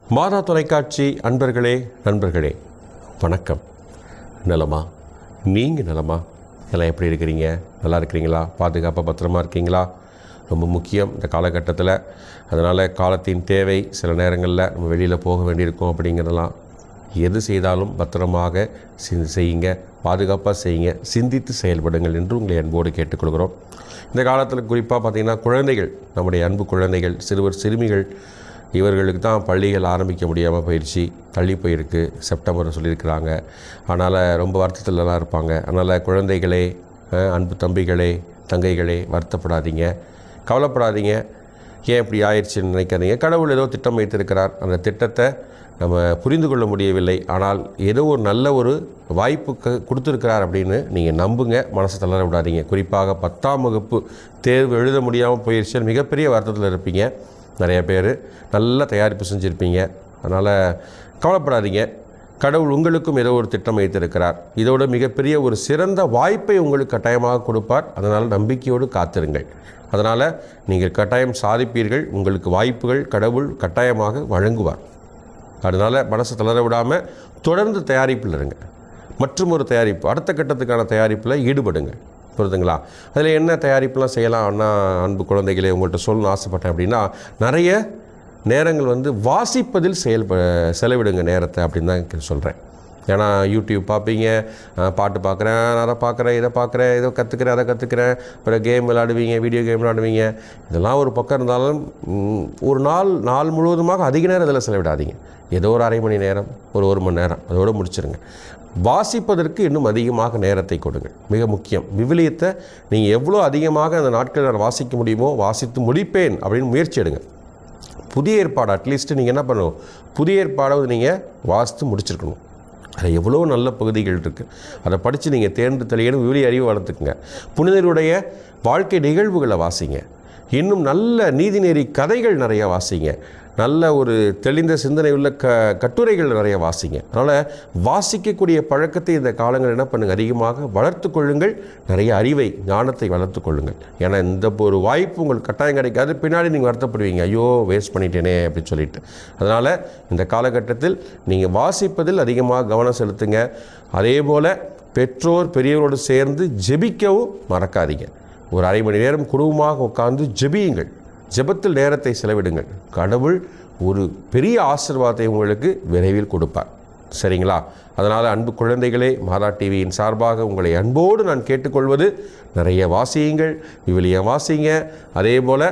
மாதா தொலைக்காட்சி அன்பர்களே நண்பர்களே வணக்கம் நலமா நீங்கள் நலமா எல்லாம் எப்படி இருக்கிறீங்க நல்லா இருக்கிறீங்களா பாதுகாப்பாக பத்திரமா இருக்கீங்களா ரொம்ப முக்கியம் இந்த காலகட்டத்தில் அதனால் காலத்தின் தேவை சில நேரங்களில் நம்ம வெளியில் போக வேண்டியிருக்கும் அப்படிங்கிறதெல்லாம் எது செய்தாலும் பத்திரமாக சி- செய்யுங்க பாதுகாப்பாக செய்யுங்க சிந்தித்து செயல்படுங்கள் என்று உங்களை அன்போடு கேட்டுக்கொள்கிறோம் இந்த காலத்தில் குறிப்பாக பார்த்திங்கன்னா குழந்தைகள் நம்முடைய அன்பு குழந்தைகள் சிறுவர் சிறுமிகள் இவர்களுக்கு தான் பள்ளிகள் ஆரம்பிக்க முடியாமல் போயிடுச்சு தள்ளி போயிருக்கு செப்டம்பர் சொல்லியிருக்கிறாங்க அதனால் ரொம்ப வருத்தத்திலலாம் இருப்பாங்க அதனால் குழந்தைகளே அஹ், அன்பு தம்பிகளே தங்கைகளே வருத்தப்படாதீங்க கவலைப்படாதீங்க ஏன் இப்படி ஆயிடுச்சுன்னு நினைக்காதீங்க கடவுள் ஏதோ திட்டம் வைத்திருக்கிறார் அந்த திட்டத்தை நம்ம புரிந்து கொள்ள முடியவில்லை ஆனால் ஏதோ ஒரு நல்ல ஒரு வாய்ப்பு க- கொடுத்துருக்கிறார் அப்படின்னு நீங்கள் நம்புங்க மனசை தளர விடாதீங்க குறிப்பாக பத்தாம் வகுப்பு தேர்வு எழுத முடியாமல் போயிடுச்சுன்னு மிகப்பெரிய வருத்தத்தில் இருப்பீங்க நிறைய பேர் நல்ல தயாரிப்பு செஞ்சுருப்பீங்க அதனால் கவலைப்படாதீங்க கடவுள் உங்களுக்கும் ஏதோ ஒரு திட்டம் வைத்திருக்கிறார் இதோட மிகப்பெரிய ஒரு சிறந்த வாய்ப்பை உங்களுக்கு கட்டாயமாக கொடுப்பார் அதனால் நம்பிக்கையோடு காத்திருங்கள் அதனால் நீங்கள் கட்டாயம் சாதிப்பீர்கள் உங்களுக்கு வாய்ப்புகள் கடவுள் கட்டாயமாக வழங்குவார் அதனால் மனசை தளர விடாமல் தொடர்ந்து தயாரிப்பில் இருங்க மற்றும் ஒரு தயாரிப்பு அடுத்த கட்டத்துக்கான தயாரிப்பில் ஈடுபடுங்க புரியுதுங்களா அதில் என்ன தயாரிப்புலாம் செய்யலாம்னா அன்பு குழந்தைகளே உங்கள்கிட்ட சொல்லணும்னு ஆசைப்பட்டேன் அப்படின்னா நிறைய நேரங்கள் வந்து வாசிப்பதில் செயல்ப செலவிடுங்க நேரத்தை அப்படின்னு தான் சொல்கிறேன் ஏன்னா யூடியூப் பார்ப்பீங்க அஹ் பாட்டு பார்க்குறேன் அதை பார்க்குறேன் இதை பார்க்குறேன் இதை கற்றுக்கிறேன் அதை கற்றுக்கிறேன் அப்புறம் கேம் விளாடுவீங்க வீடியோ கேம் விளாடுவீங்க இதெல்லாம் ஒரு பக்கம் இருந்தாலும் ம், ஒரு நாள் நாள் முழுவதுமாக அதிக நேரம் இதில் செலவிடாதீங்க ஏதோ ஒரு அரை மணி நேரம் ஒரு ஒரு மணி நேரம் அதோடு முடிச்சிருங்க வாசிப்பதற்கு இன்னும் அதிகமாக நேரத்தை கொடுங்கள் மிக முக்கியம் விவிலியத்தை நீங்கள் எவ்வளோ அதிகமாக அந்த நாட்களில் நான் வாசிக்க முடியுமோ வாசித்து முடிப்பேன் அப்படின்னு முயற்சி எடுங்க புதிய ஏற்பாடு அட்லீஸ்ட் நீங்கள் என்ன பண்ணணும் புதிய ஏற்பாடாவது நீங்கள் வாசித்து முடிச்சிருக்கணும் அதில் எவ்வளோ நல்ல பகுதிகள் இருக்குது அதை படித்து நீங்கள் தேர்ந்து தெளியணும் விவிலி அறிவு வளர்த்துக்குங்க புனிதருடைய வாழ்க்கை நிகழ்வுகளை வாசிங்க இன்னும் நல்ல நீதிநெறி கதைகள் நிறைய வாசிங்க நல்ல ஒரு தெளிந்த சிந்தனை உள்ள க கட்டுரைகள் நிறைய வாசிங்க அதனால் வாசிக்கக்கூடிய பழக்கத்தை இந்த காலங்கள் என்ன பண்ணுங்க அதிகமாக வளர்த்து கொள்ளுங்கள் நிறைய அறிவை ஞானத்தை வளர்த்து கொள்ளுங்கள் ஏன்னா இந்த ஒரு வாய்ப்பு உங்களுக்கு கட்டாயம் கிடைக்காது பின்னாடி நீங்கள் வருத்தப்படுவீங்க ஐயோ வேஸ்ட் பண்ணிட்டேனே அப்படின்னு சொல்லிட்டு அதனால் இந்த காலகட்டத்தில் நீங்கள் வாசிப்பதில் அதிகமாக கவனம் செலுத்துங்க அதே போல் பெற்றோர் பெரியவரோடு சேர்ந்து ஜெபிக்கவும் மறக்காதீங்க ஒரு அரை மணி நேரம் குடும்பமாக உட்கார்ந்து ஜெபியுங்கள் ஜெபத்தில் நேரத்தை செலவிடுங்கள் கடவுள் ஒரு பெரிய ஆசீர்வாதத்தை உங்களுக்கு விரைவில் கொடுப்பார் சரிங்களா அதனால் அன்பு குழந்தைகளே மாதா டிவியின் சார்பாக உங்களை அன்போடு நான் கேட்டுக்கொள்வது நிறைய வாசியுங்கள் விவிலியம் வாசிங்க அதே போல்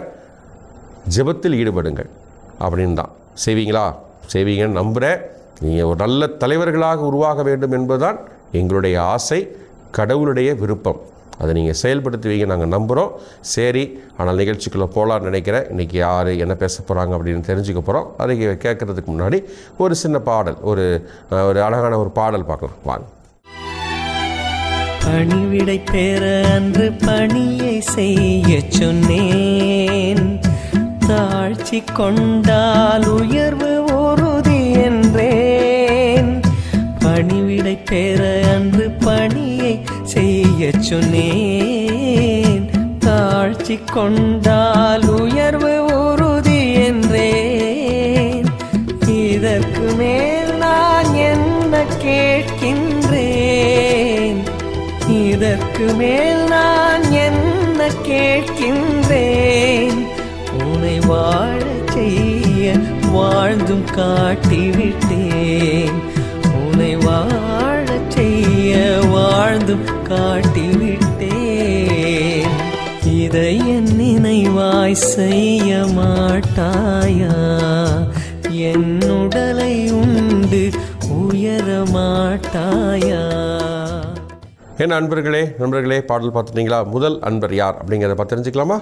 ஜெபத்தில் ஈடுபடுங்கள் அப்படின்னு தான் செய்வீங்களா செய்வீங்கன்னு நம்புகிறேன் நீங்கள் ஒரு நல்ல தலைவர்களாக உருவாக வேண்டும் என்பதுதான் எங்களுடைய ஆசை கடவுளுடைய விருப்பம் அதை நீங்கள் செயல்படுத்துவீங்க நாங்கள் நம்புகிறோம் சரி ஆனால் நிகழ்ச்சிக்குள்ளே போகலான்னு நினைக்கிறேன் இன்றைக்கி யார் என்ன பேச போகிறாங்க அப்படின்னு தெரிஞ்சுக்க போகிறோம் அதை கேட்குறதுக்கு முன்னாடி ஒரு சின்ன பாடல் ஒரு அஹ், ஒரு அழகான ஒரு பாடல் பார்க்கலாம் வாங்க பணிவிடை பெற அன்று பணியை செய்ய சொன்னேன் தாழ்ச்சி கொண்டால் உயர்வு உறுதி என்றேன் பணிவிடை பெற அன்று பணியை செய்ய சொன்னேன் தாழ்ச்சி கொண்டால் உயர்வு உறுதி என்றேன் இதற்கு மேல் நான் என்ன கேட்கின்றேன் இதற்கு மேல் நான் என்ன கேட்கின்றேன் உன்னை வாழச் செய்ய வாழ்ந்தும் காட்டிவிட்டேன் உன்னை வாழச் செய்ய வாழ்ந்தும் காட்டிவிட்டேன் இதை என் நினைவாய் செய்ய மாட்டாயா என் உடலை உண்டு உயர மாட்டாயா என்ன அன்பர்களே நண்பர்களே பாடல் பார்த்துட்டீங்களா முதல் அன்பர் யார் அப்படிங்கிறத பார்த்து தெரிஞ்சுக்கலாமா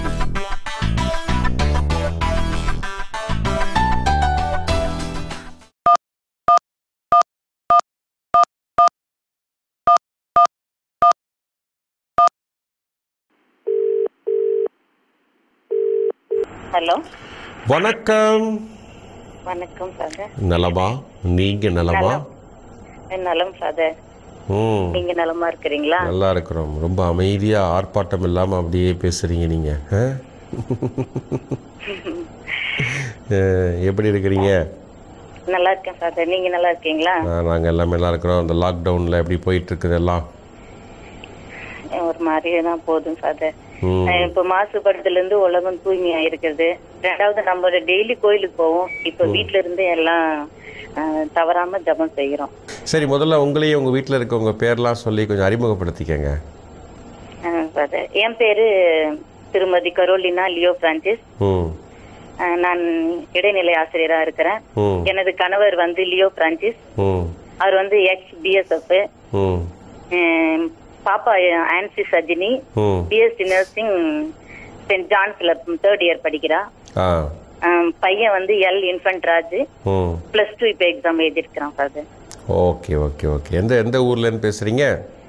ஹலோ வணக்கம் வணக்கம் ஃபாதர் நலமா நீங்க நலமா நலம் ஃபாதர் ம் நீங்க நலமா இருக்கிறீங்களா நல்லா இருக்கிறோம் ரொம்ப அமைதியா ஆர்ப்பாட்டம் இல்லாம அப்படியே பேசுறீங்க நீங்க ஆ? அஹ், எப்படி இருக்கிறீங்க நல்லா இருக்கேன் ஃபாதர் நீங்க நல்லா இருக்கீங்களா நாங்கள் எல்லாமே நல்லா இருக்கிறோம் இந்த லாக்டவுனில் எப்படி போயிட்டு இருக்குது எல்லாம் ஒரு மாதிரியே தான் போதும் ஃபாதர் ம் இப்போ மாசுபடுறதுல இருந்து உலகம் தூய்மையா இருக்குது ரெண்டாவது நம்ம டெய்லி கோயிலுக்கு போவோம் இப்போ வீட்ல இருந்து எல்லாம் அஹ், தவறாம ஜெபம் செய்கிறோம் சரி முதல்ல உங்களையும் உங்கள் வீட்டில் இருக்கவங்க பேர்லாம் சொல்லி கொஞ்சம் அறிமுகப்படுத்திக்கங்க ஃபாதர் என் பேரு திருமதி கரோலினா லியோ பிரான்சிஸ் ம் அஹ், நான் இடைநிலை ஆசிரியரா இருக்கிறேன் ம் எனது கணவர் வந்து லியோ பிரான்சிஸ் ம் அவர் வந்து எக்ஸ் பிஎஸ்எஃப் ம் பாப்பா ஆன்சி சஜினி ம் பிஎஸ்சி நர்சிங் சென்ட் ஜான்ஸ்ல தேர்ட் இயர் படிக்கிறா ஆ அஹ், பையன் வந்து எல் இன்ஃபன்ட் ராஜ் ம் பிளஸ் டூ இப்போ எக்ஸாம் எழுதிருக்கிறான் ஃபாதர் ஓகே ஓகே ஓகே எந்த எந்த ஊர்லேருந்து பேசுகிறீங்க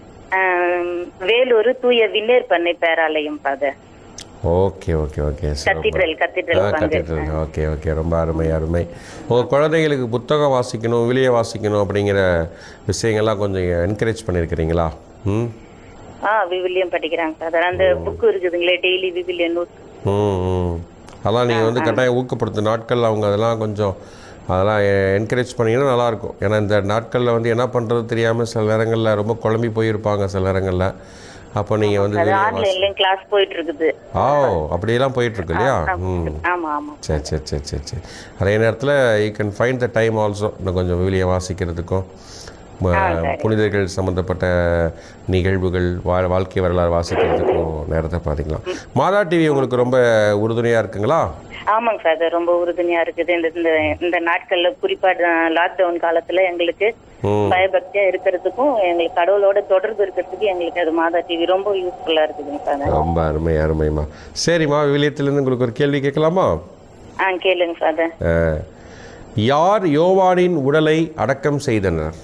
வேலூர் தூய விண்ணேர் பண்ணை பேராலயம் father okay okay okay cathedral cathedral பங்கு கட்டிட்டு ஓகே ஓகே ரொம்ப அருமை அருமை உங்கள் குழந்தைங்களுக்கு புத்தகம் வாசிக்கணும் வெளியே வாசிக்கணும் அப்படிங்கிற விஷயங்கள்லாம் கொஞ்சம் என்கரேஜ் பண்ணியிருக்கிறீங்களா ம் ஆ விவிலியம் படிக்கிறாங்க ஃபாதர் அந்த புக்கு இருக்குதுங்களே டெய்லி விவிலியன் நோட் ம் ம் அதெல்லாம் நீங்கள் வந்து கட்டாயம் ஊக்கப்படுத்தும் நாட்கள் அவங்க அதெல்லாம் கொஞ்சம் அதெல்லாம் என்கரேஜ் பண்ணிங்கன்னா நல்லாயிருக்கும் ஏன்னா இந்த நாட்களில் வந்து என்ன பண்ணுறது தெரியாமல் சில நேரங்களில் ரொம்ப குழம்பி போயிருப்பாங்க சில நேரங்களில் அப்போ நீங்கள் வந்து அது வெளியே வாசி- ஆன்லைன்லயும் கிளாஸ் போயிட்டு இருக்குது ஓ அப்படியெல்லாம் போயிட்டுருக்கு இல்லையா ம் ஆமா ஆமா சரி சரி சரி சரி சரி அதே நேரத்தில் you can find the time also இன்னும் கொஞ்சம் வெளியே வாசிக்கிறதுக்கும் ம- புனிதர்கள் சம்மந்தப்பட்ட நிகழ்வுகள் வா வாழ்க்கை வரலாறு வாசிக்கிறதுக்கும் நேரத்தை பார்த்திக்கலாம் மாதா டிவி உங்களுக்கு ரொம்ப உறுதுணையாக இருக்குங்களா ஆமாங்க ஃபாதர் ரொம்ப உறுதுணையா இருக்குது இந்த இந்த இந்த நாட்கள்ல குறிப்பா லாக்டவுன் காலத்துல எங்களுக்கு ம் பயபக்தியா இருக்கிறதுக்கும் எங்களுக்கு கடவுளோட தொடர்பு இருக்கிறதுக்கு எங்களுக்கு அது மாதா டிவி ரொம்ப யூஸ்ஃபுல்லா இருக்குதுங்க ஃபாதர் ரொம்ப அருமை அருமைம்மா சரிம்மா விவிலியத்திலேருந்து உங்களுக்கு ஒரு கேள்வி கேட்கலாமா ஆ கேளுங்க ஃபாதர் அஹ், யார் யோவானின் உடலை அடக்கம் செய்தனர்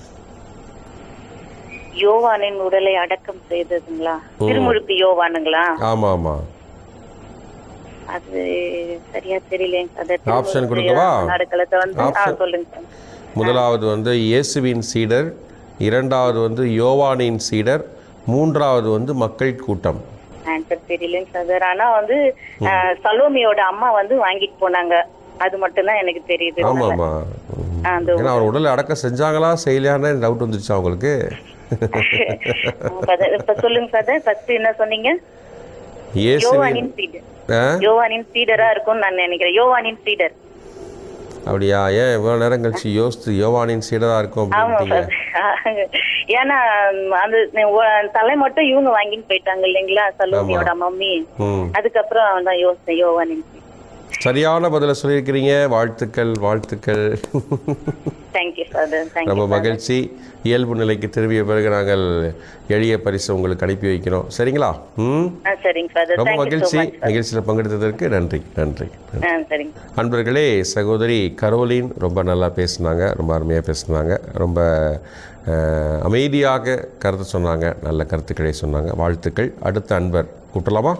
யோவானின் உடலை அடக்கம் செய்ததுங்களா திருமுழுக்கு யோவானுங்களா ஆமாம் ஆமாம் அது சரியா தெரியலைங்க ஃபாதர் ஆப்ஷன் கொடுக்கவா? நாடுகளத்தை வந்து ஆ ஆப்ஷன். சொல்லுங்க ஃபாதர் முதலாவது வந்து இயேசுவின் சீடர் இரண்டாவது வந்து யோவானின் சீடர் மூன்றாவது வந்து மக்கள் கூட்டம் ஆன்சர் தெரியலங்க ஃபாதர் ஆனா வந்து அஹ், சலோமியோட அம்மா வந்து வாங்கிட்டு போனாங்க அது மட்டும் தான் எனக்கு தெரியுது ஆமாம் ஆமாம் ஆ, அந்த ஏன்னா அவர் உடலை அடக்கம் செஞ்சாங்களா செய்யலையான்னு டவுட் வந்துருச்சு அவங்களுக்கு ஃபாதர் இப்ப சொல்லுங்க ஃபாதர் ஃபர்ஸ்ட் என்ன சொன்னீங்க இயேசுவின் யோவானின் சீடர் ஆ? யோவானின் சீடரா இருக்கும்னு நான் நினைக்கிறேன் யோவானின் சீடர் அப்படியா ஏன் இவ்வளோ நேரம் கழிச்சு யோசித்து யோவானின் சீடராக இருக்கும் ஆமா அப்படின்ட்டீங்க ஃபாதர் ஏன்னா ம், அந்த ஒ- தலை மட்டும் இவங்க வாங்கிட்டு போயிட்டாங்க இல்லைங்களா சலோமியோட மம்மி ம் அதுக்கப்புறம் தான் யோசிச்சேன் யோவானின் சீடர் சரியான பதிலை சொல்லியிருக்கிறீங்க வாழ்த்துக்கள் வாழ்த்துக்கள் தேங்க்யூ ஃபாதர் ரொம்ப தேங்க்யூ மகிழ்ச்சி இயல்பு நிலைக்கு திரும்பிய பிறகு நாங்கள் எளிய பரிசு உங்களுக்கு அனுப்பி வைக்கிறோம் சரிங்களா ம் ஆ சரிங்க ஃபாதர் ரொம்ப தேங்க்யூ ஸோ மகிழ்ச்சி மச் நிகழ்ச்சியில் பங்கெடுத்ததற்கு நன்றி நன்றி ஆ சரிங்க அன்பர்களே சகோதரி கரோலின் ரொம்ப நல்லா பேசுனாங்க ரொம்ப அருமையாக பேசுனாங்க ரொம்ப அஹ், அமைதியாக கருத்து சொன்னாங்க நல்ல கருத்துக்களை சொன்னாங்க வாழ்த்துக்கள் அடுத்த அன்பர் கூட்டலாமா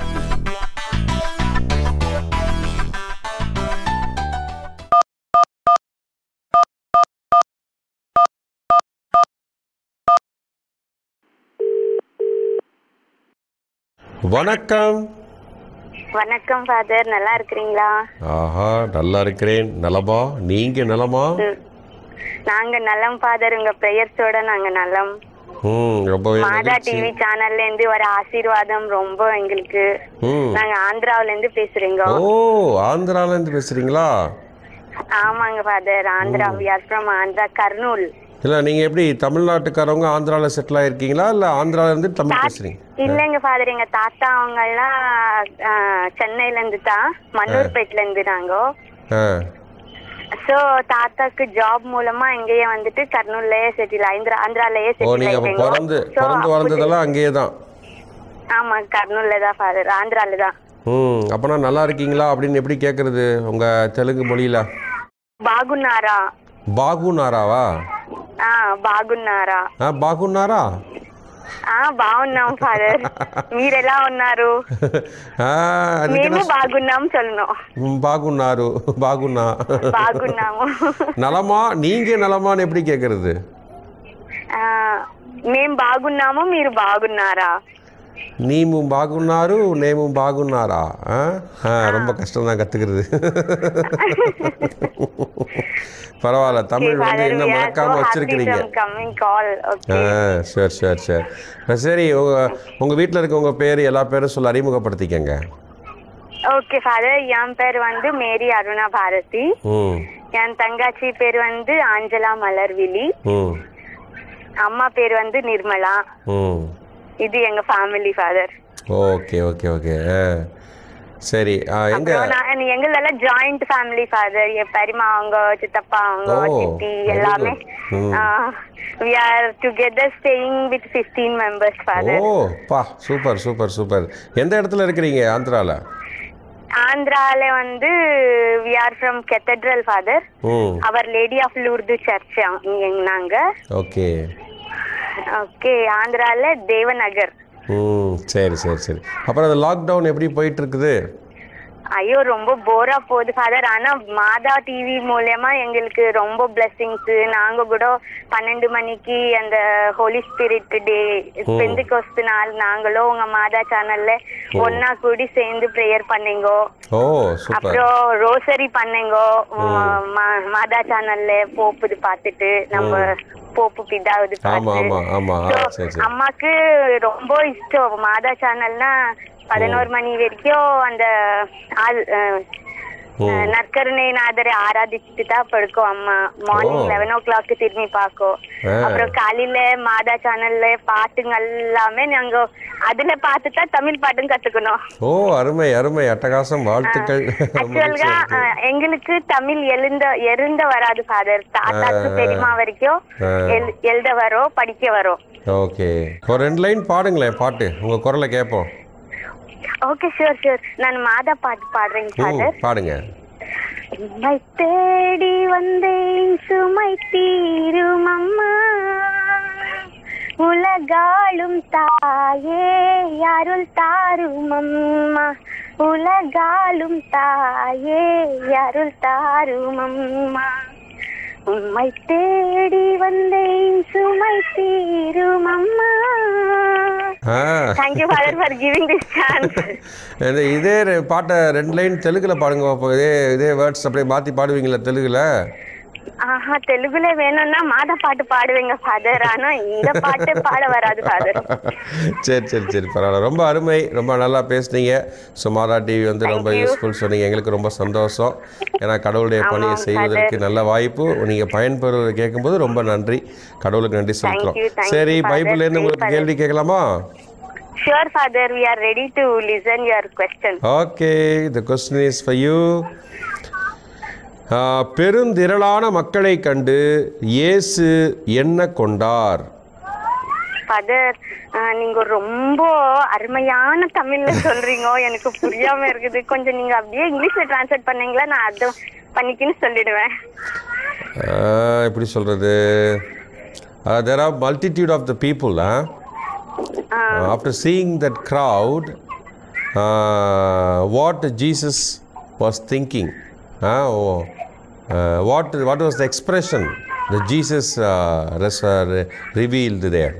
வணக்கம் வணக்கம் ஃபாதர் நல்லா இருக்கிறீங்களா ஆஹா நல்லா இருக்கிறேன் நலமா நீங்க நலமா நாங்க நலம் ஃபாதர் உங்க பிரேயர்ஸோட நாங்க நலம் ம் ரொம்பவே மாதா மகிழ்ச்சி டிவி சேனல்ல இருந்து வர ஆசீர்வாதம் ரொம்ப எங்களுக்கு ம் நாங்க ஆந்திராவுல இருந்து பேசுறீங்க ஓ ஆந்திரால இருந்து பேசுறீங்களா ஆமாங்க father Andhra we are from Andhra Kurnool இல்ல நீங்க எப்படி தமிழ்நாட்டுக்காரவங்க ஆந்திரால செட்டில் ஆயிருக்கீங்களா இல்ல ஆந்திரால இருந்து தமிழ் பேசுறீங்க இல்லைங்க ஃபாதர் எங்க தாத்தா அவங்க எல்லாம் ஆ, சென்னையில இருந்து தான் மன்னூர்பேட்ல இருந்து நாங்க ஆ சோ தாத்தாக்கு ஜாப் மூலமா இங்கேயே வந்துட்டு கர்னூல்லயே செட்டில் ஆந்திரா ஆந்திராலயே ஓ செட்டில் நீங்க அப்ப ஆயிட்டீங்க பிறந்து So, பிறந்து வளர்ந்ததெல்லாம் அங்கேயே தான் ஆமா கர்னூல்ல தான் ஃபாதர் ஆந்திரால தான் ம் அப்பனா நல்லா இருக்கீங்களா அப்படின்னு எப்படி கேட்குறது உங்க தெலுங்கு மொழியில బాగున్నారా బాగున్నారావా ఆ బాగున్నారా ఆ, బాగున్నారా ఆ బాగున్నాం ఫాదర్ మీరు ఎలా ఉన్నారు ఆ, మేము అందుకనే బాగున్నాం சொல்லணும் ம், బాగున్నారు బాగున్నా బాగున్నాము நலமா நீங்க நலமான்னு எப்படி கேட்கறது ఆ, మేం బాగున్నాము మీరు బాగున్నారా நீமு బాగున్నారు நேமு బాగున్నారా ஆ? ஆ, ரொம்ப கஷ்டம் தான் கற்றுக்கிறது பரவாயில்ல தமிழ் வந்து Father, இன்னும் we are மறக்காம so happy வச்சிருக்கிறீங்க from coming call. Ah Okay. சரி சரி சரி சரி உங்க உங்க வீட்டில் இருக்கவங்க பேர் எல்லா பேரும் சொல்ல அறிமுகப்படுத்திக்கங்க ஓகே ஃபாதர் என் பேர் வந்து மேரி அருணா பாரதி ம் என் தங்காச்சி பேர் வந்து ஆஞ்சலா மலர்விழி ம் அம்மா பேர் வந்து நிர்மலா ம் இது எங்க family father okay okay okay ஆ சரி ஆ, எங்க அப்புறம் நான் எங்களெல்லாம் ஜாயிண்ட் ஃபேமிலி ஃபாதர் என் பெரியம்மா அவங்க சித்தப்பா அவங்க Oh, சித்தி very எல்லாமே good. Mm. We are together staying with fifteen members ஓ ஃபாதர் பா சூப்பர் சூப்பர் சூப்பர் எந்த இடத்துல இருக்கிறீங்க ஆந்திரால ஆந்திரால வந்து we are from cathedral father ம் our lady of Lourdes church நாங்க ஓகே ஓகே ஆந்திரால தேவநகர் ம் சரி சரி சரி அப்புறம் அந்த லாக்டவுன் எப்படி போயிட்டு இருக்குது ஐயோ ரொம்ப போரா போகுது ஃபாதர் ஆனா மாதா டிவி மூலியமா எங்களுக்கு ரொம்ப பிளெஸிங்ஸ் நாங்க கூட பன்னெண்டு மணிக்கு அந்த ஹோலி ஸ்பிரிட் டே பெந்துகோஸ்து நாள் நாங்களும் உங்க மாதா சேனல்ல ஒன்னா கூடி சேர்ந்து ப்ரேயர் பண்ணீங்கோ ஓ சூப்பர் அப்புறம் ரோசரி பண்ணீங்கோ மா- மாதா சேனல்ல போப்புது பார்த்துட்டு நம்ம போப்பு பிதாவுது ஆமா ஆமா பார்த்து ஆமா ஆ, So, சரி சரி அம்மாக்கு ரொம்ப இஷ்டம் மாதா சேனல்னா பதினோரு மணி வரைக்கும் அந்த ஆள் அஹ், அஹ், நற்கருணை நாதரை ஆராதிச்சுட்டு தான் படுக்கும் அம்மா மார்னிங் ஓ. லெவன் ஓ கிளாக் திரும்பி பார்க்கும் ஆ. அப்புறம் காலையில மாதா சேனல்ல பாட்டுங்க எல்லாமே நாங்க அதுல பார்த்து தான் தமிழ் பாட்டும் கத்துக்கணும் ஓ அருமை அருமை அட்டகாசம் வாழ்த்துக்கள் ஆக்சுவல்கா எங்களுக்கு தமிழ் எழுந்த எழுந்த வராது ஃபாதர் தாத்தாக்கு பெரியமா வரைக்கும் ஆ. எழு- எழுத வரும் படிக்க வரும் ஓகே ஒரு ரெண்டு லைன் பாடுங்களேன் பாட்டு உங்க குரலை கேட்போம் ஓகே ஷூர் ஷூர் நான் மாதா பாட்டு பாடுறேன் ம் ஃபாதர் பாடுங்க உம்மை தேடி வந்தேன் சுமை தீரும் அம்மா உலகாளும் தாயே அருள் தாரும் அம்மா உலகாளும் தாயே அருள் தாரும் அம்மா உம்மை தேடி வந்தேன் சுமை தீரும் அம்மா ஆ thank you father for giving this chance இந்த இதே ரெ- பாட்டை ரெண்டு லைன் தெலுங்குல பாடுங்க அப்போ இதே இதே வேர்ட்ஸ் அப்படியே மாற்றி பாடுவீங்களா தெலுங்குல ஆஹா தெலுங்குல வேணும்னா மாதா பாட்டு பாடுவீங்க ஃபாதர் ஆனா இந்த பாட்டு பாட வராது ஃபாதர் சரி சரி சரி பரவாயில்ல ரொம்ப அருமை ரொம்ப நல்லா பேசுனீங்க சுமாரா டிவி வந்து ரொம்ப யூஸ்ஃபுல் சொன்னீங்க எங்களுக்கு ரொம்ப சந்தோஷம் ஏன்னா கடவுளுடைய பணியை செய்வதற்கு நல்ல வாய்ப்பு நீங்கள் பயன்பெறுவதை கேட்கும்போது ரொம்ப நன்றி கடவுளுக்கு நன்றி செலுத்துறோம் you, thank you, சரி Father. பைபிள்லேருந்து Pray, உங்களுக்கு Father. கேள்வி கேட்கலாமா sure father we are ready to listen your question okay the question is for you பெருந்திரளான மக்களை கண்டு இயேசு என்ன கொண்டார் ஃபாதர் நீங்க ரொம்ப அருமையான தமிழ்ல சொல்றீங்க எனக்கு புரியாம இருக்குது கொஞ்சம் நீங்க அப்படியே இங்கிலீஷ்ல டிரான்ஸ்லேட் பண்ணீங்களா நான் அதை பண்ணிக்கின்னு சொல்லிடுவேன் ஆஹ், எப்படி சொல்கிறது there are multitude of the people after seeing that crowd what Jesus was thinking what what was the expression the Jesus revealed there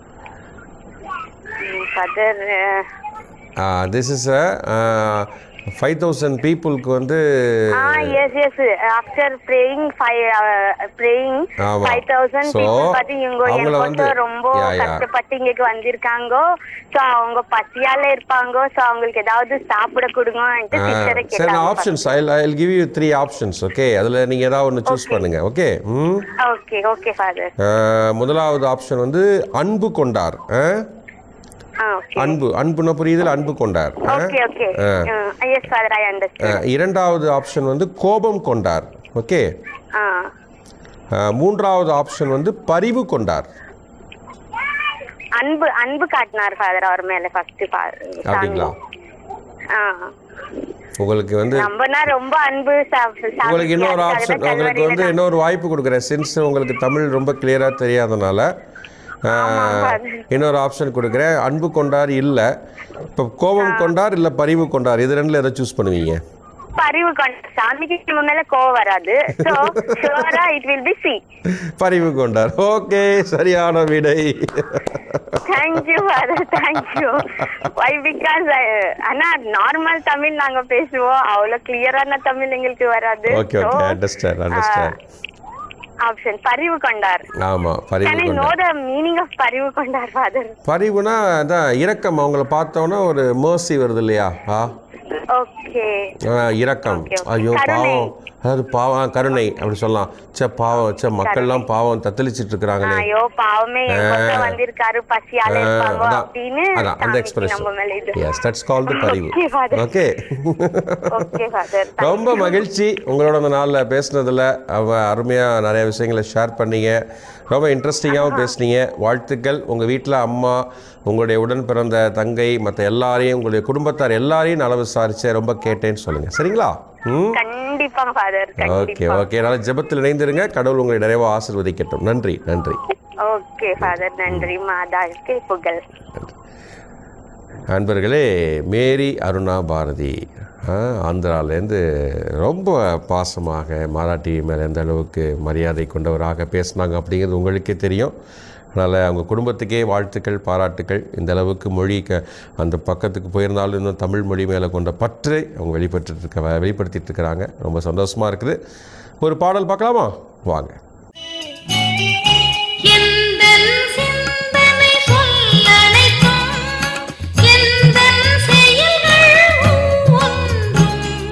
father this is five thousand பீப்புளுக்கு வந்து ஆ yes yes after praying five praying ஆமா. Five thousand So, people பார்த்து இவங்க அவங்கள என் வந்து- கொஞ்சம் ரொம்ப Yeah, yeah. கஷ்டப்பட்டு இங்க வந்திருக்காங்க சோ அவங்க பசியால இருப்பாங்க சோ அவங்களுக்கு ஏதாவது சாப்பிட கொடுங்கன்ட்டு டீச்சரை சரி நான் கேட்டாங்க options I I give you three options okay அதில் நீங்கள் ஏதாவது ஒன்று சூஸ் பண்ணுங்க ஓகே ம் ஓகே ஓகே ஃபாதர் அஹ், முதலாவது ஆப்ஷன் வந்து அன்பு கொண்டார் அஹ்? ஆ ஓகே அன்பு அன்புன புரியுதில் அன்பு கொண்டார் அஹ்? Okay okay yes father I understand அஹ், இரண்டாவது ஆப்ஷன் வந்து கோபம் கொண்டார் ஓகே ஆ அஹ், மூன்றாவது ஆப்ஷன் வந்து பரிவு கொண்டார் அன்பு அன்பு காட்டினார் ஃபாதர் அவர் மேல ஃபர்ஸ்ட் அப்படிங்களா ஆ உங்களுக்கு வந்து நம்பனா ரொம்ப அன்பு சா- சாமி உங்களுக்கு இன்னொரு அதுக்காக ஆப்ஷன் தான் உங்களுக்கு வந்து கல்வரியில இன்னொரு வாய்ப்பு கொடுக்குறேன் சின்ஸ் உங்களுக்கு தமிழ் ரொம்ப கிளியராக தெரியாதனால அஹ், இன்னொரு ஆப்ஷன் கொடுக்குறேன் அன்பு கொண்டார் இல்லை இப்போ கோபம் கொண்டார் இல்லை பரிவு கொண்டார் இது ரெண்டுல எதை சூஸ் பண்ணுவீங்க பரிவு கொண்ட சாமிக்கு முன்னால கோவம் வராது சோ ஷுவரா இட் வில் பி சி பரிவு கொண்டார் ஓகே சரியான விடை thank you father thank you why because ஆனா நார்மல் தமிழ் நாங்க பேசுவோம் அவ்வளவு கிளியரான தமிழ் எங்களுக்கு வராது okay okay understand understand option. பரிவு கொண்டார். ஆமாம் பரிவு Can I கொண்ட know the meaning of பரிவு கொண்டார், father? பரிவுனா அதான் இரக்கம் அவங்கள பார்த்தோன்னா ஒரு mercy வருது இல்லையா ஆ Okay. ஆ, இரக்கம் Okay, okay. ஐயோ கருணை. பாவம் அதாவது பாவம் கருணை அப்படி சொல்லலாம் சே பாவம் சே மக்கள்லாம் பாவம் தத்தளிச்சிட்டு இருக்கிறாங்களே ஐயோ பாவமே என் பக்கம் வந்திருக்காரு பசியால இருப்பாங்க அதான் அப்படின்னு அதான் அந்த சாமிக்கு எக்ஸ்பிரஷன் நம்ம மேல இது எஸ் தட்ஸ் கால் தி பரிவு Okay, father. Okay okay father ரொம்ப மகிழ்ச்சி உங்களோட இந்த நாளில் பேசுனதில் அவ அருமையாக நிறைய விஷயங்களை ஷேர் பண்ணீங்க ரொம்ப இன்ட்ரெஸ்டிங்காகவும் பேசுனீங்க வாழ்த்துக்கள் உங்கள் வீட்டில் அம்மா உங்களுடைய உடன் பிறந்த தங்கை மற்ற எல்லாரையும் உங்களுடைய குடும்பத்தார் எல்லாரையும் நல விசாரிச்சேன் ரொம்ப கேட்டேன்னு சொல்லுங்கள் சரிங்களா ம் கண்டிப்பா ஃபாதர் ஓகே கண்டிப்பா ஓகே நல்ல ஜெபத்தில் இணைந்திருங்க கடவுள் உங்களை நிறைவாக ஆசிர்வதிக்கட்டும் நன்றி நன்றி ஓகே ஃபாதர் நன்றி மாதாவுக்கு புகழ் அன்பர்களே மேரி அருணா பாரதி ஆ, ஆந்திராலேருந்து ரொம்ப பாசமாக மாலா டிவி மேலே எந்த அளவுக்கு மரியாதை கொண்டவராக பேசினாங்க அப்படிங்கிறது உங்களுக்கே தெரியும் அதனால் அவங்க குடும்பத்துக்கே வாழ்த்துக்கள் பாராட்டுக்கள் இந்த அளவுக்கு மொழி க அந்த பக்கத்துக்கு போயிருந்தாலும் இன்னும் தமிழ் மொழி மேலே கொண்ட பற்றை அவங்க வெளிப்பட்டு இருக்க வெளிப்படுத்திட்டு இருக்கிறாங்க ரொம்ப சந்தோஷமாக இருக்குது ஒரு பாடல் பார்க்கலாமா வாங்க எந்தன் சிந்தனை சொல்லனைத்தும் எந்தன் செயல்கள் ஒவ்வொன்றும்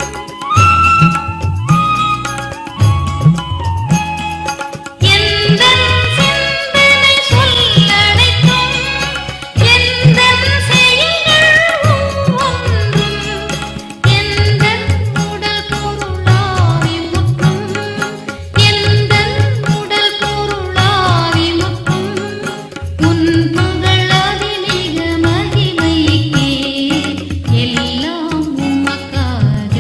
எந்தன் சிந்தனை சொல்லனைத்தும் எந்தன் செயல்கள் ஒவ்வொன்றும் எந்தன் உடல் பொருளாவி முற்றும் எந்தன் உடல் பொருளாவி முற்றும் உன் புகழ் அதிலிக மகிமைக்கே எல்லாம் உமக்காக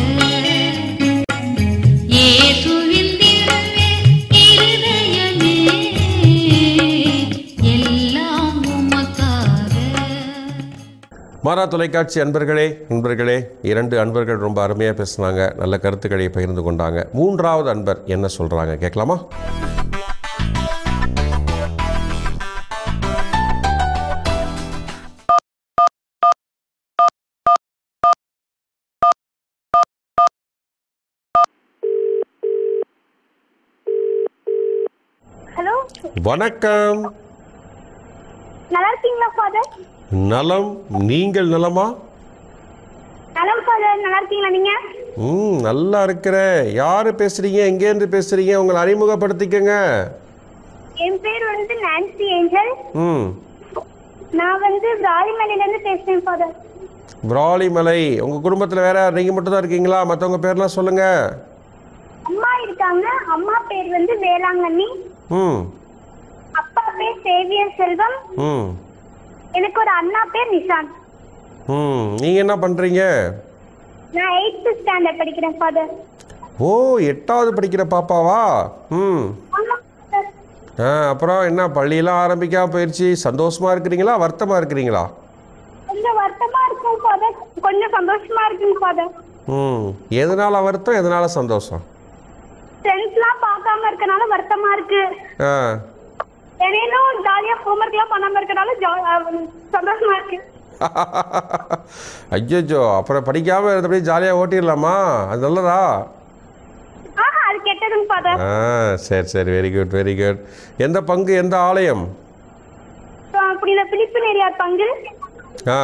இயேசுவின் திவ்ய இருதயமே எல்லாம் உமக்காக மாறா தொலைக்காட்சி அன்பர்களே நண்பர்களே இரண்டு அன்பர்கள் ரொம்ப அருமையாக பேசுனாங்க நல்ல கருத்துக்களை பகிர்ந்து கொண்டாங்க மூன்றாவது அன்பர் என்ன சொல்கிறாங்க கேட்கலாமா ஹலோ வணக்கம் நல்லா இருக்கீங்களா ஃபாதர் நலம் நீங்கள் நலமா நலம் ஃபாதர் நல்லா இருக்கீங்களா நீங்க ம் நல்லா இருக்கிறேன் யார் பேசுகிறீங்க எங்கேருந்து பேசுகிறீங்க உங்களை அறிமுகப்படுத்திக்கங்க என் பேர் வந்து நான்சி ஏஞ்சல் ம் நான் வந்து ராலிமலையில இருந்து பேசுறேன் ஃபாதர் விராலிமலை உங்கள் குடும்பத்தில் வேற யார் நீங்கள் மட்டும் தான் இருக்கீங்களா மற்றவங்க பேர்லாம் சொல்லுங்கள் அம்மா இருக்காங்க அம்மா பேர் வந்து வேளாங்கண்ணி ம் அப்பா பேர் சேவியர் செல்வம் ம் எனக்கு ஒரு அண்ணா பேர் நிஷாந்த் ம் நீங்கள் என்ன பண்ணுறீங்க நான் எயித்து ஸ்டாண்டர்ட் படிக்கிறேன் ஃபாதர் ஓ எட்டாவது படிக்கிற பாப்பாவா ம் ஆமா ஃபாதர் ஆ அப்புறம் என்ன பள்ளியெல்லாம் ஆரம்பிக்காம போயிடுச்சு சந்தோஷமா இருக்கிறீங்களா வருத்தமா இருக்கிறீங்களா கொஞ்சம் வருத்தமா இருக்கும் ஃபாதர் கொஞ்சம் சந்தோஷமா இருக்குங்க ஃபாதர் ம் எதனால வருத்தம் எதனால சந்தோஷம் ஃப்ரெண்ட்ஸ்லாம் பார்க்காம இருக்கனால வருத்தமா இருக்கு ஆ ஏனேனும் ஜாலியா ஹோம்ஒர்க்லாம் பண்ணாம இருக்கனால ஜா- அஹ் சந்தோஷமா இருக்கு ஐயோ அப்புறம் படிக்காம இருந்தபடி ஜாலியாக ஓட்டிடலாமா அது நல்லதா ஆஹா அது கெட்டதுங்க ஃபாதர் ஆ சரி சரி வெரி குட் வெரி குட் எந்த பங்கு எந்த ஆலயம் அப்படி இந்த பிலிப்பு நெறியார் பங்கு ஆ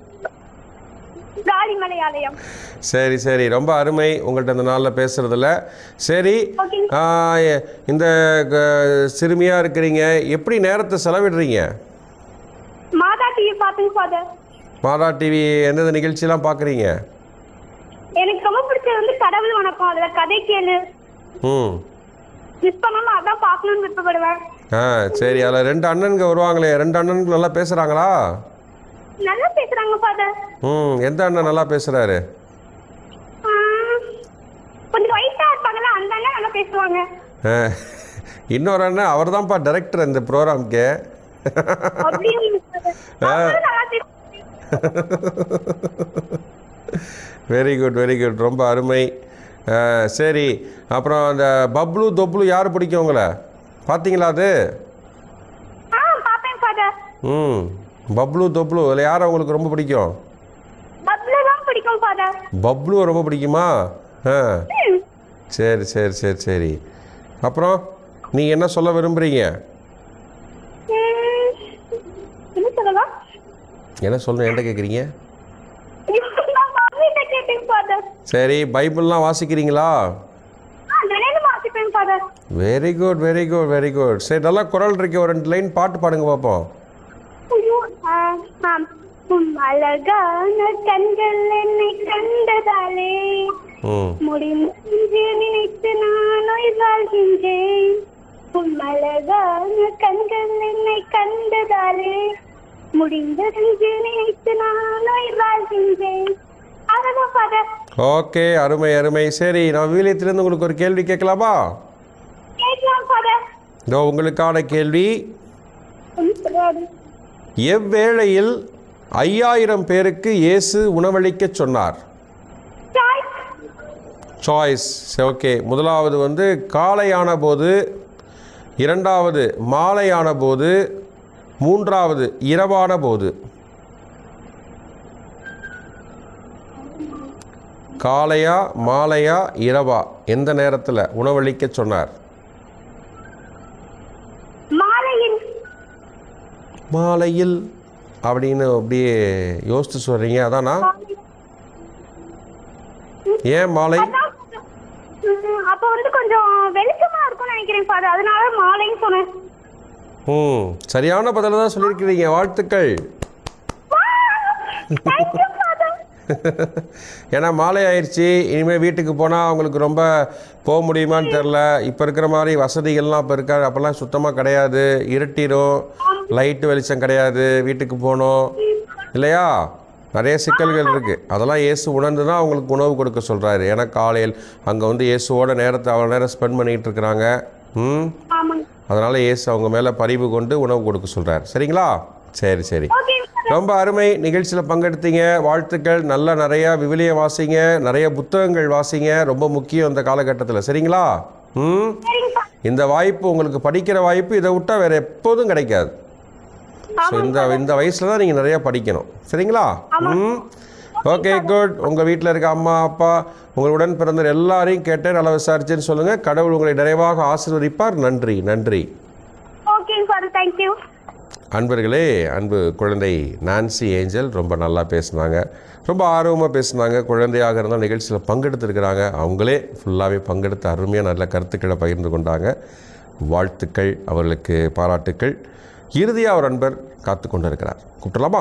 ராலிமலை ஆலயம் சரி சரி ரொம்ப அருமை உங்கள்கிட்ட இந்த நாளில் பேசுகிறதுல சரி Okay. ஆ, எ- இந்த க- சிறுமியா இருக்கிறீங்க எப்படி நேரத்தை செலவிடுறீங்க மாதா டிவி பாத்துங்க ஃபாதர் மாதா டிவி எந்தெந்த நிகழ்ச்சியெல்லாம் பார்க்குறீங்க எனக்கு ரொம்ப பிடிச்சது வந்து கடவுள் வணக்கம் அதுல கதை கேளு ம் மிஸ் பண்ணாம அதான் பார்க்கணும்னு விருப்பப்படுவேன் ஆ சரி அதில் ரெண்டு அண்ணனுங்க வருவாங்களே ரெண்டு அண்ணனுக்கு நல்லா பேசுகிறாங்களா நல்லா பேசுறாங்க ஃபாதர் ம் எந்த அண்ணன் நல்லா பேசுகிறாரு கொஞ்சம் வயசா இருப்பாங்கல்ல அந்த அண்ணன் நல்லா பேசுவாங்க இன்னொரு அண்ணன் அவர் தான்ப்பா டைரக்டர் இந்த ப்ரோக்ராம்க்கு அப்படியும் அவங்களும் நல்லா பேசுவாங்க வெரி குட் வெரி குட் ரொம்ப அருமை ஆ, சரி அப்புறம் அந்த பப்ளு தொப்ளு யார் பிடிக்கும் உங்களை பார்த்தீங்களா அது ஆ பாப்பேன் ஃபாதர் ம் பப்ளு தொப்ளு அதில் யார் உங்களுக்கு ரொம்ப பிடிக்கும் பப்ல தான் பிடிக்கும் ஃபாதர் பப்ளு ரொம்ப பிடிக்குமா ஆ சரி சரி சரி சரி அப்புறம் நீ என்ன சொல்ல விரும்புகிறீங்க ம், என்ன சொல்லலாம் என்ன சொல்லணும் என்கிட்ட கேட்குறீங்க நான் மம்மிட்ட கேட்டேன் ஃபாதர் சரி பைபிள்லாம் வாசிக்கிறீங்களா தினம் வாசிப்பேன் father very good very good very good சரி நல்லா குரல் இருக்கு ஒரு ரெண்டு லைன் பாட்டு பாடுங்க பார்ப்போம் ஐயோ ஆ, ஆம். உன் அழகான கண்கள் என்னை கண்டதாலே ம் முடிந்து நினைத்து நான் உயிர் வாழ்கின்றேன் உன் அழகான கண்கள் என்னை கண்டதாலே முடிந்தது நினைத்து நான் உயிர் வாழ்கின்றேன் அவ்வளவு ஃபாதர் ஓகே அருமை அருமை சரி நான் விவிலியத்திலிருந்து உங்களுக்கு ஒரு கேள்வி கேட்கலாமா கேட்கலாம் ஃபாதர் இதோ உங்களுக்கான கேள்வி ஒன்றும் தெரியாது எவ்வேளையில் ஐயாயிரம் பேருக்கு இயேசு உணவளிக்கச் சொன்னார் சாய்ஸ் சாய்ஸ் ஓகே முதலாவது வந்து காலையான போது இரண்டாவது மாலையான போது மூன்றாவது இரவான போது காலையா மாலையா இரவா எந்த நேரத்தில் உணவளிக்கச் சொன்னார் மாலையில் மாலையில் அப்படின்னு அப்படியே யோசித்து சொல்கிறீங்க அதானா ஏன் மாலை ம், அப்ப வந்து கொஞ்சம் வெளிச்சமா இருக்கும்னு நினைக்கிறேன் ஃபாதர் அதனால மாலைன்னு சொன்னேன் ம் சரியான பதில தான் சொல்லியிருக்கிறீங்க வாழ்த்துக்கள் தேங்க்யூ ஃபாதர் ஏன்னா மாலை ஆயிடுச்சு இனிமேல் வீட்டுக்கு போனால் அவங்களுக்கு ரொம்ப போக முடியுமான்னு தெரில இப்போ இருக்கிற மாதிரி வசதிகள்லாம் இப்போ இருக்கா அப்போல்லாம் சுத்தமாக கிடையாது இருட்டிடும் லைட்டு வெளிச்சம் கிடையாது வீட்டுக்கு போகணும் இல்லையா நிறைய சிக்கல்கள் இருக்குது அதெல்லாம் இயேசு உணர்ந்து தான் அவங்களுக்கு உணவு கொடுக்க சொல்கிறாரு ஏன்னா காலையில் அங்கே வந்து இயேசுவோட நேரத்தை அவ்வளோ நேரம் ஸ்பெண்ட் பண்ணிகிட்டு இருக்கிறாங்க ம் ஆமாங்க அதனால் இயேசு அவங்க மேலே பரிவு கொண்டு உணவு கொடுக்க சொல்கிறார் சரிங்களா சரி சரி ஓகே ரொம்ப அருமை நிகழ்ச்சியில் பங்கெடுத்தீங்க வாழ்த்துக்கள் நல்லா நிறையா விவிலிய வாசிங்க நிறைய புத்தகங்கள் வாசிங்க ரொம்ப முக்கியம் இந்த காலகட்டத்தில் சரிங்களா ம் சரிங்க இந்த வாய்ப்பு உங்களுக்கு படிக்கிற வாய்ப்பு இதை விட்டால் வேறு எப்போதும் கிடைக்காது ஸோ இந்த இந்த வயசில் தான் நீங்கள் நிறையா படிக்கணும் சரிங்களா ம் ஓகே குட் உங்கள் வீட்டில் இருக்க அம்மா அப்பா உங்களுடன் பிறந்த எல்லாரையும் கேட்டு நல்லா விசாரிச்சுன்னு சொல்லுங்கள் கடவுள் உங்களை நிறைவாக ஆசீர்வதிப்பார் நன்றி நன்றி ஓகே ஃபாதர் தேங்க்யூ அன்பர்களே அன்பு குழந்தை நான்சி ஏஞ்சல் ரொம்ப நல்லா பேசுனாங்க ரொம்ப ஆர்வமாக பேசுனாங்க குழந்தையாக இருந்தால் நிகழ்ச்சியில் பங்கெடுத்துருக்கிறாங்க அவங்களே ஃபுல்லாகவே பங்கெடுத்து அருமையாக நல்ல கருத்துக்களை பகிர்ந்து கொண்டாங்க வாழ்த்துக்கள் அவர்களுக்கு பாராட்டுக்கள் இறுதியாக ஒரு அன்பர் காத்து கொண்டு இருக்கிறார் கூப்பிடலாமா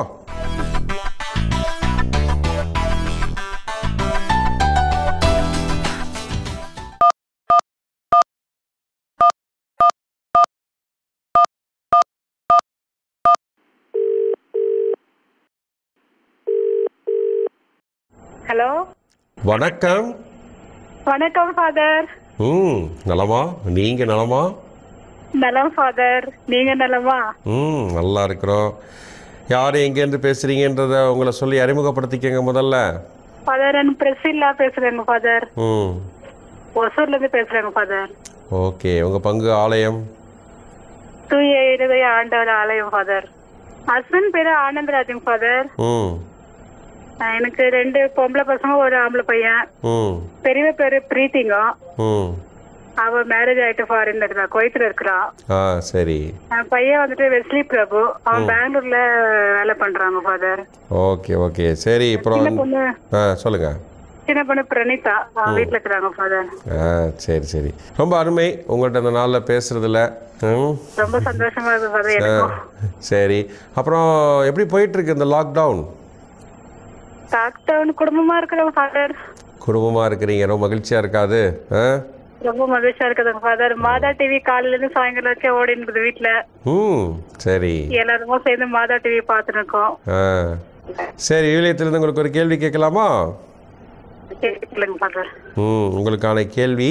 ஹலோ வணக்கம் வணக்கம் ஃபாதர் ம் நலமா நீங்கள் நலமா நலம் ஃபாதர் நீங்க நலமா ம் நல்லா இருக்கிறோம் யார் எங்கேருந்து பேசுகிறீங்கன்றத உங்களை சொல்லி அறிமுகப்படுத்திக்கங்க முதல்ல ஃபாதர் நான் பிரசில்லா பேசுறேங்க ஃபாதர் ம் ஒசூர்ல இருந்து பேசுறேங்க ஃபாதர் ஓகே உங்கள் பங்கு ஆலயம் தூய இருதய ஆண்டவர் ஆலயம் ஃபாதர் ஹஸ்பண்ட் பேரு ஆனந்தராஜன் ஃபாதர் ம் எனக்கு ரெண்டு பொம்பளை பசங்க ஒரு ஆம்பளை பையன் ம் பெரியவ பேரு பிரீத்திங்க ம் அவ மேரேஜ் ஆயிட்டு ஃபாரின்ல இருக்கா குவைத்துல இருக்கிறான் ஆ சரி என் பையன் வந்துட்டு வெஸ்லி பிரபு அவன் பெங்களூர்ல வேலை பண்றாங்க ஃபாதர் ஓகே ஓகே சரி அப்புறம் சின்ன பொண்ணு ஆ சொல்லுங்கள் சின்ன பொண்ணு பிரணீதா அவன் வீட்டுல இருக்கிறாங்க ஃபாதர் ஆ சரி சரி ரொம்ப அருமை உங்கள்கிட்ட இந்த நாளில் பேசுகிறதுல ம் ரொம்ப சந்தோஷமா இருக்கு ஃபாதர் ஆ, எனக்கும் சரி அப்புறம் எப்படி போயிட்டுருக்கு இந்த லாக்டவுன் லாக்டவுன் குடும்பமா இருக்கிறோம் ஃபாதர் குடும்பமாக இருக்கிறீங்க ரொம்ப மகிழ்ச்சியாக இருக்காது ஆ ரொம்ப மகிழ்ச்சியா இருக்குதுங்க ஃபாதர் மாதா டிவி காலையில இருந்து சாயங்காலம் வரைக்கும் ஓடி இருக்குது வீட்டுல ம் சரி எல்லாருமே சேர்ந்து மாதா டிவி பார்த்துட்டு இருக்கோம் ஆ சரி விவிலியத்திலிருந்து உங்களுக்கு ஒரு கேள்வி கேட்கலாமா கேட்கலங்க ஃபாதர் ம் உங்களுக்கான கேள்வி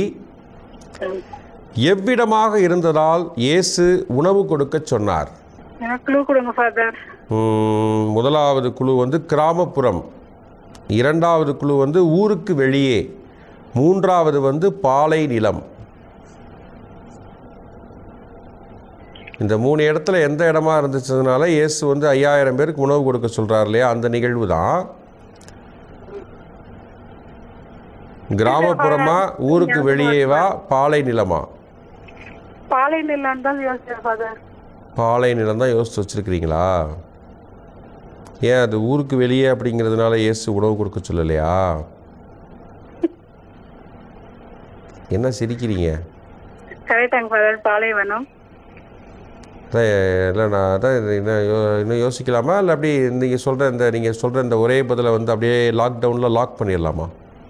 எவ்விடமாக இருந்ததால் இயேசு உணவு கொடுக்கச் சொன்னார் எனக்கு க்ளூ கொடுங்க ஃபாதர் ம், முதலாவது குழு வந்து கிராமப்புறம் இரண்டாவது குழு வந்து ஊருக்கு வெளியே மூன்றாவது வந்து பாலை நிலம் இந்த மூணு இடத்துல எந்த இடமா இருந்துச்சதுனால இயேசு வந்து ஐயாயிரம் பேருக்கு உணவு கொடுக்க சொல்றார் இல்லையா அந்த நிகழ்வு தான் கிராமப்புறமா ஊருக்கு வெளியேவா பாலை நிலமா பாலை நிலான்னு தான் யோசிச்சேன் ஃபாதர் பாலை நிலம் தான் யோசித்து வச்சுருக்கிறீங்களா ஏன் அது ஊருக்கு வெளியே அப்படிங்கிறதுனால இயேசு உணவு கொடுக்க சொல்லலையா என்ன சிரிக்கிறீங்க கரெக்டாங்க ஃபாதர் பாலை வேணும் அதான் இல்லை நான் அதான் இது இன்னும் யோ இன்னும் யோசிக்கலாமா இல்லை அப்படி நீங்கள் சொல்கிற இந்த நீங்கள் சொல்கிற இந்த ஒரே பதிலை வந்து அப்படியே லாக்டவுனில் லாக் பண்ணிடலாமா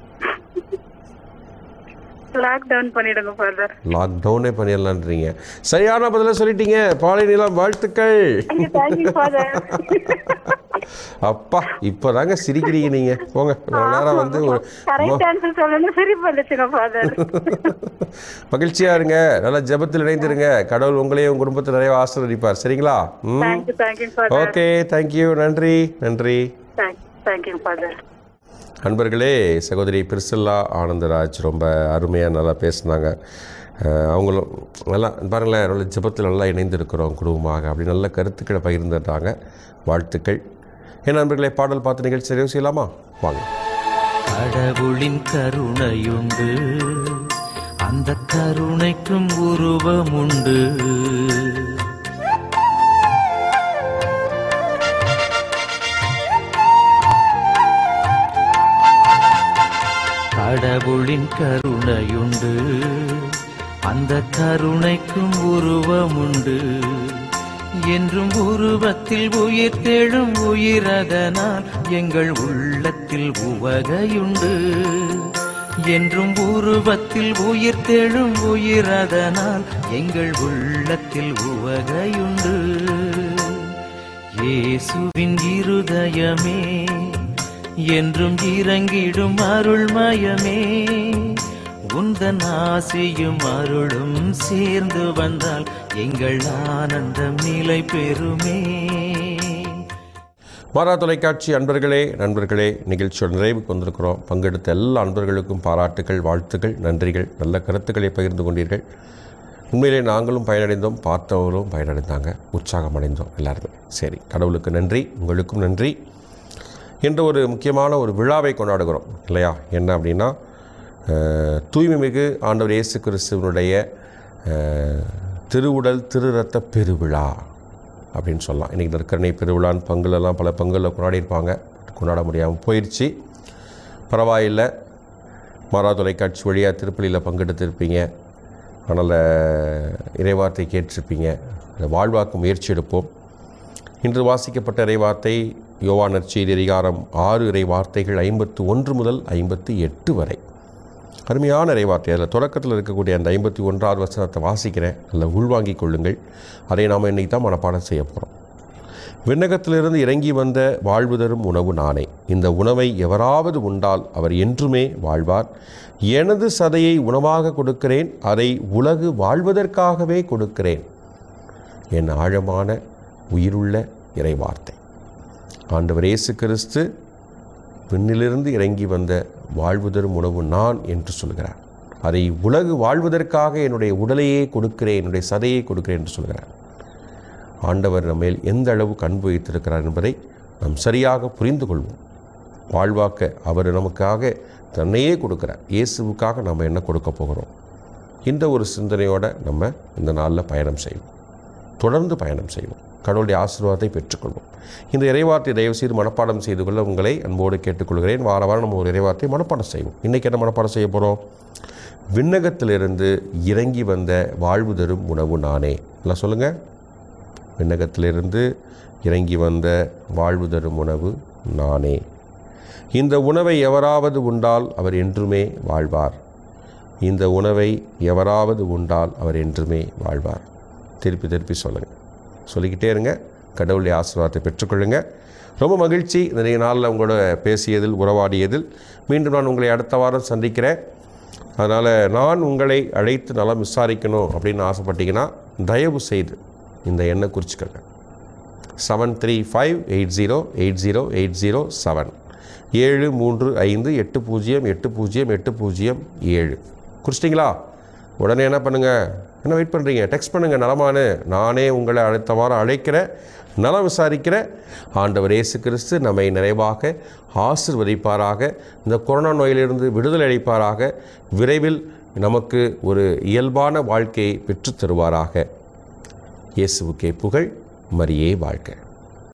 லாக் டவுன் பண்ணிடுங்க ஃபாதர் லாக்டவுனே பண்ணிடலான்றீங்க சரியான பதிலை சொல்லிட்டீங்க பாலை நிலம் வாழ்த்துக்கள் தேங்க்யூ ஃபாதர் அப்பா இப்போதாங்க சிரிக்கிறீங்க நீங்கள் போங்க இவ்வளவு நேரம் வந்து ஒரு கரெக்ட் ஆன்சர் சொல்லணும் சரி பண்ணுச்சுங்க ஃபாதர் மகிழ்ச்சியாக இருங்க நல்லா ஜெபத்தில் இணைந்திருங்க கடவுள் உங்களையும் உங்கள் குடும்பத்தை நிறைய ஆசீர்வதிப்பார் சரிங்களா ம் thank you thank you father okay thank you நன்றி நன்றி தேங்க்யூ ஃபாதர் அன்பர்களே சகோதரி பிரிசில்லா ஆனந்தராஜ் ரொம்ப அருமையாக நல்லா பேசுனாங்க அஹ் அவங்களும் நல்லா பாருங்களேன் நல்ல ஜெபத்தில் நல்லா இணைந்திருக்கிறோம் குடும்பமாக அப்படி நல்ல கருத்துக்களை பகிர்ந்துட்டாங்க வாழ்த்துக்கள் என் நண்பர்களே பாடல் பார்த்து நிகழ்ச்சி நிறைவு செய்யலாமா வாங்க கடவுளின் கருணையுண்டு அந்த கருணைக்கும் உருவமுண்டு கடவுளின் கருணையுண்டு அந்த கருணைக்கும் உருவமுண்டு என்றும் உருவத்தில் உயிர் தெழும் உயிரதனால் எங்கள் உள்ளத்தில் உவகையுண்டு என்றும் உருவத்தில் உயிர் தெழும் உயிரதனால் எங்கள் உள்ளத்தில் உவகையுண்டு இயேசுவின் இருதயமே என்றும் இறங்கிடும் அருள்மயமே உந்தன் ஆசையும் அருளும் சேர்ந்து வந்தால் எங்கள் ஆனந்தம் நிலை பெறுமே மாறா தொலைக்காட்சி அன்பர்களே நண்பர்களே நிகழ்ச்சியோட நிறைவுக்கு வந்திருக்கிறோம் பங்கெடுத்த எல்லா அன்பர்களுக்கும் பாராட்டுகள் வாழ்த்துக்கள் நன்றிகள் நல்ல கருத்துக்களை பகிர்ந்து கொண்டீர்கள் உண்மையிலே நாங்களும் பயனடைந்தோம் பார்த்தவர்களும் பயனடைந்தாங்க உற்சாகம் அடைந்தோம் எல்லாருமே சரி கடவுளுக்கு நன்றி உங்களுக்கும் நன்றி இன்று ஒரு முக்கியமான ஒரு விழாவை கொண்டாடுகிறோம் இல்லையா என்ன அப்படின்னா அஹ், தூய்மை மிகு ஆண்டவர் இயேசு கிறிஸ்துவனுடைய அஹ், திருவுடல் திரு ரத்த பெருவிழா அப்படின்னு சொல்லலாம் இன்றைக்கி நற்கரணை பெருவிழான்னு பங்குலெல்லாம் பல பங்குகளில் கொண்டாடியிருப்பாங்க கொண்டாட முடியாமல் போயிடுச்சு பரவாயில்லை மாறா தொலைக்காட்சி வழியாக திருப்பலியில் பங்கெடுத்திருப்பீங்க அதனால் இறைவார்த்தை கேட்டிருப்பீங்க அதை வாழ்வாக்க முயற்சி எடுப்போம் இன்று வாசிக்கப்பட்ட இறைவார்த்தை யோவா நற்செய்தி அதிகாரம் ஆறு இறை வார்த்தைகள் ஐம்பத்து ஒன்று முதல் ஐம்பத்தி எட்டு வரை அருமையான இறைவார்த்தை அதில் தொடக்கத்தில் இருக்கக்கூடிய அந்த ஐம்பத்தி ஒன்றாவது வசனத்தை வாசிக்கிறேன் அதில் உள்வாங்கிக் கொள்ளுங்கள் அதை நாம் இன்றைக்கி தான் மனப்பாடம் செய்ய போகிறோம் விண்ணகத்திலிருந்து இறங்கி வந்த வாழ்வு தரும் உணவு நானே இந்த உணவை எவராவது உண்டால் அவர் என்றுமே வாழ்வார் எனது சதையை உணவாக கொடுக்கிறேன் அதை உலகு வாழ்வதற்காகவே கொடுக்கிறேன் என் ஆழமான உயிருள்ள இறைவார்த்தை ஆண்டவர் இயேசு கிறிஸ்து விண்ணிலிருந்து இறங்கி வந்த வாழ்வு தரும் உணவு நான் என்று சொல்கிறார் அதை உலகு வாழ்வதற்காக என்னுடைய உடலையே கொடுக்கிறேன் என்னுடைய சதையை கொடுக்கிறேன் என்று சொல்கிறார் ஆண்டவர் நம்மேல் எந்த அளவுக்கு அன்பு வைத்திருக்கிறார் என்பதை நாம் சரியாக புரிந்து கொள்வோம் வாழ்வாக்க அவர் நமக்காக தன்னையே கொடுக்கிறார் இயேசுவுக்காக நாம் என்ன கொடுக்க போகிறோம் இந்த ஒரு சிந்தனையோடு நம்ம இந்த நாளில் பயணம் செய்வோம் தொடர்ந்து பயணம் செய்வோம் கடவுளுடைய ஆசீர்வாதத்தை பெற்றுக்கொள்வோம் இந்த இறைவார்த்தை தயவு செய்து மனப்பாடம் செய்து கொள்ள உங்களை அன்போடு கேட்டுக்கொள்கிறேன் வார வாரம் நம்ம ஒரு இறைவார்த்தை மனப்பாடம் செய்வோம் இன்றைக்கி என்ன மனப்பாடம் செய்ய போகிறோம் விண்ணகத்திலிருந்து இறங்கி வந்த வாழ்வு தரும் உணவு நானே எல்லாம் சொல்லுங்கள் விண்ணகத்திலிருந்து இறங்கி வந்த வாழ்வு தரும் உணவு நானே இந்த உணவை எவராவது உண்டால் அவர் என்றுமே வாழ்வார் இந்த உணவை எவராவது உண்டால் அவர் என்றுமே வாழ்வார் திருப்பி திருப்பி சொல்லுங்கள் சொல்லிக்கிட்டே இருங்க கடவுளுடைய ஆசீர்வாதத்தை பெற்றுக்கொள்ளுங்க ரொம்ப மகிழ்ச்சி நிறைய நாளில் உங்களோட பேசியதில் உறவாடியதில் மீண்டும் நான் உங்களை அடுத்த வாரம் சந்திக்கிறேன் அதனால் நான் உங்களை அழைத்து நலம் விசாரிக்கணும் அப்படின்னு ஆசைப்பட்டீங்கன்னா தயவு செய்து இந்த எண்ணை குறிச்சிக்கோங்க seven three five eight zero eight zero eight zero seven ஏழு மூன்று ஐந்து எட்டு பூஜ்ஜியம் எட்டு பூஜ்ஜியம் எட்டு பூஜ்ஜியம் ஏழு குறிச்சிட்டிங்களா உடனே என்ன பண்ணுங்கள் என்ன வெயிட் பண்ணுறீங்க டெக்ஸ்ட் பண்ணுங்கள் நலமானு நானே உங்களை அடுத்த வாரம் அழைக்கிறேன் நலம் விசாரிக்கிற ஆண்டவர் இயேசு கிறிஸ்து நம்மை நிறைவாக ஆசிர்வதிப்பாராக இந்த கொரோனா நோயிலிருந்து விடுதலை அளிப்பாராக விரைவில் நமக்கு ஒரு இயல்பான வாழ்க்கையை பெற்றுத் தருவாராக இயேசுவுக்கே புகழ் மரியே வாழ்க